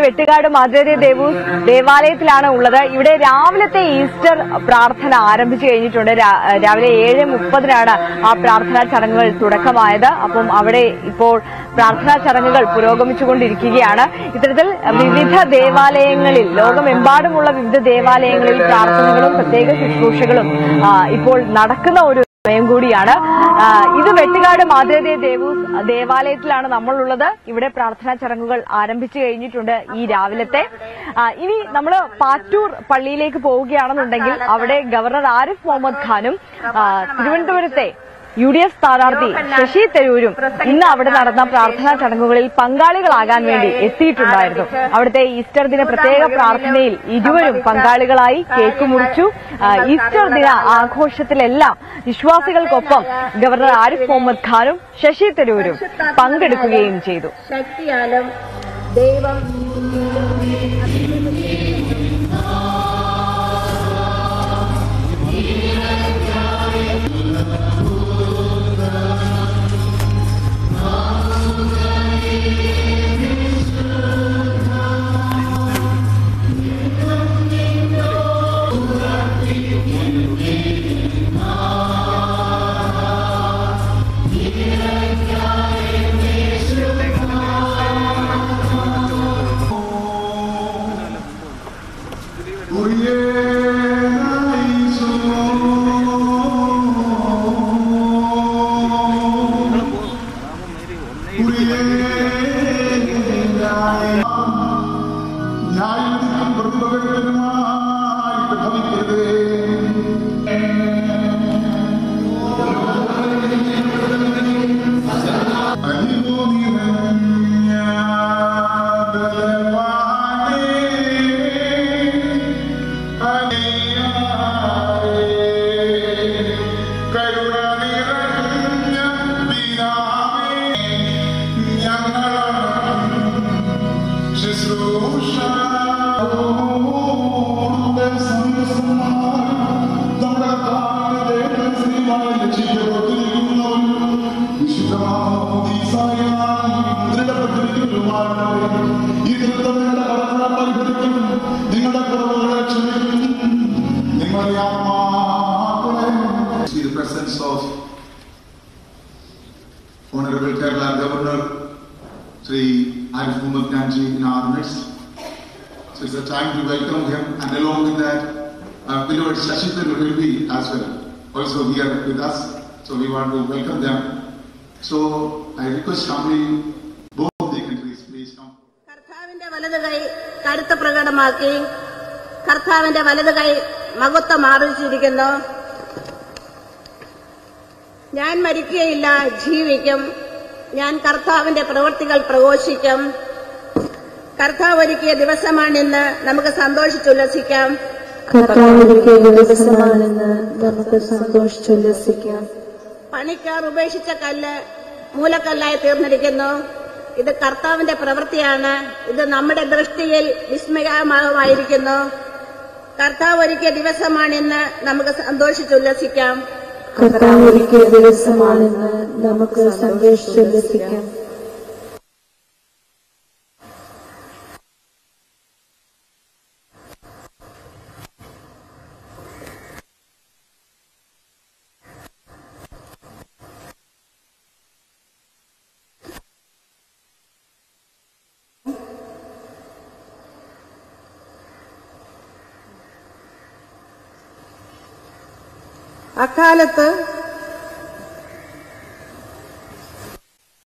വെട്ടുകാട് മാതൃ ദേവൂസ് ദേവാലയത്തിലാണ് ഉള്ളത് ഇവിടെ രാവിലത്തെ ഈസ്റ്റർ പ്രാർത്ഥന ആരംഭിച്ചു കഴിഞ്ഞിട്ടുണ്ട് രാ- രാവിലെ ഏഴ് മുപ്പതിനാണ് ആ പ്രാർത്ഥനാ ചടങ്ങുകൾ തുടക്കമായത് അപ്പം അവിടെ ഇപ്പോൾ പ്രാർത്ഥനാ ചടങ്ങുകൾ പുരോഗമിച്ചുകൊണ്ടിരിക്കുകയാണ് ഇത്തരത്തിൽ വിവിധ ദേവാലയങ്ങളിൽ ലോകമെമ്പാടുമുള്ള വിവിധ ദേവാലയങ്ങളിൽ പ്രാർത്ഥനകളും പ്രത്യേക ശുശ്രൂഷകളും ആ, ഇപ്പോൾ നടക്കുന്ന ഒരു സമയം കൂടിയാണ് ആ, ഇത് വെട്ടുകാട് മാതൃദേ ദേവൂസ് ദേവാലയത്തിലാണ് നമ്മളുള്ളത് ഇവിടെ പ്രാർത്ഥനാ ചടങ്ങുകൾ ആരംഭിച്ചു കഴിഞ്ഞിട്ടുണ്ട് ഈ രാവിലത്തെ ആ, ഇനി നമ്മൾ പാറ്റൂർ പള്ളിയിലേക്ക് പോവുകയാണെന്നുണ്ടെങ്കിൽ അവിടെ ഗവർണർ ആരിഫ് മുഹമ്മദ് ഖാനും ആ, തിരുവനന്തപുരത്തെ യു ഡി എഫ് സ്ഥാനാർത്ഥി ശശി തരൂരും ഇന്ന് അവിടെ നടന്ന പ്രാർത്ഥനാ ചടങ്ങുകളിൽ പങ്കാളികളാകാൻ വേണ്ടി എത്തിയിട്ടുണ്ടായിരുന്നു അവിടുത്തെ ഈസ്റ്റർ ദിന പ്രത്യേക പ്രാർത്ഥനയിൽ ഇരുവരും പങ്കാളികളായി കേക്ക് മുറിച്ചു ആ, ഈസ്റ്റർ ദിന ആഘോഷത്തിലെല്ലാം വിശ്വാസികൾക്കൊപ്പം ഗവർണർ ആരിഫ് മുഹമ്മദ് ഖാനും ശശി തരൂരും പങ്കെടുക്കുകയും ചെയ്തു ശക്തിയാലും ദൈവം ന്യായത്തിനും പ്രതിഭകരനുമായിട്ട് ഭവിക്കരുതേ അനിമോ നിറഞ്ഞ ബലവാനേ, അനിയായേ, കരുണ നിറഞ്ഞ പിതാവേ, ഞങ്ങളാണ് ശുശ്രൂഷ നമ്മുടെ കർത്താവിന്റെ ദേവസ്ത്രീമായി രക്ഷിക്കപ്പെട്ടിരിക്കുന്നവരും വിശുദ്ധമാമോദീസായാൽ ദൃഢപ്പെട്ടിരിക്കുന്നവരുമാണ് ഈ ദൃഢം നിങ്ങളുടെ കടങ്ങളെ പരിഹരിക്കും നിങ്ങളുടെ കുറവുകളെ ക്ഷമിക്കും നിങ്ങളുടെ ആത്മാക്കളെ See the presence of Honorable Kerala Governor Sri Arif Muhammad Khanji in our midst. So it's a time to welcome him and along with that, uh, beloved Shashi Tharoor will be as well, also here with us. So we want to welcome them. So I request humbly both dignitaries please come. കർത്താവിന്റെ വലത് കൈ കരുത്ത് പ്രകടമാക്കി കർത്താവിന്റെ വലത് കൈ മഹത്വം ആർജിച്ചിരിക്കുന്നു ഞാൻ മരിക്കുകയില്ല ജീവിക്കും ഞാൻ കർത്താവിന്റെ പ്രവൃത്തികൾ പ്രഘോഷിക്കും കർത്താവ് ഒരുക്കിയ ദിവസമാണിന്ന് നമുക്ക് സന്തോഷിച്ചുല്ലസിക്കാം കർത്താവിന്റെ ദിവസമാണെന്ന് നമുക്ക് സന്തോഷിച്ചുല്ലസിക്കാം പണിക്കാർ ഉപേക്ഷിച്ച കല്ല് മൂലക്കല്ലായി തീർന്നിരിക്കുന്നു ഇത് കർത്താവിന്റെ പ്രവൃത്തിയാണ് ഇത് നമ്മുടെ ദൃഷ്ടിയിൽ വിസ്മയമാകുമായിരിക്കുന്നു കർത്താവ് ഒരുക്കിയ ദിവസമാണിന്ന് നമുക്ക് സന്തോഷിച്ചുല്ലസിക്കാം കർത്താവ് ഒരുക്കിയ ദിവസമാണെന്ന് നമുക്ക് സന്തോഷിച്ചുല്ലസിക്കാം അക്കാലത്ത്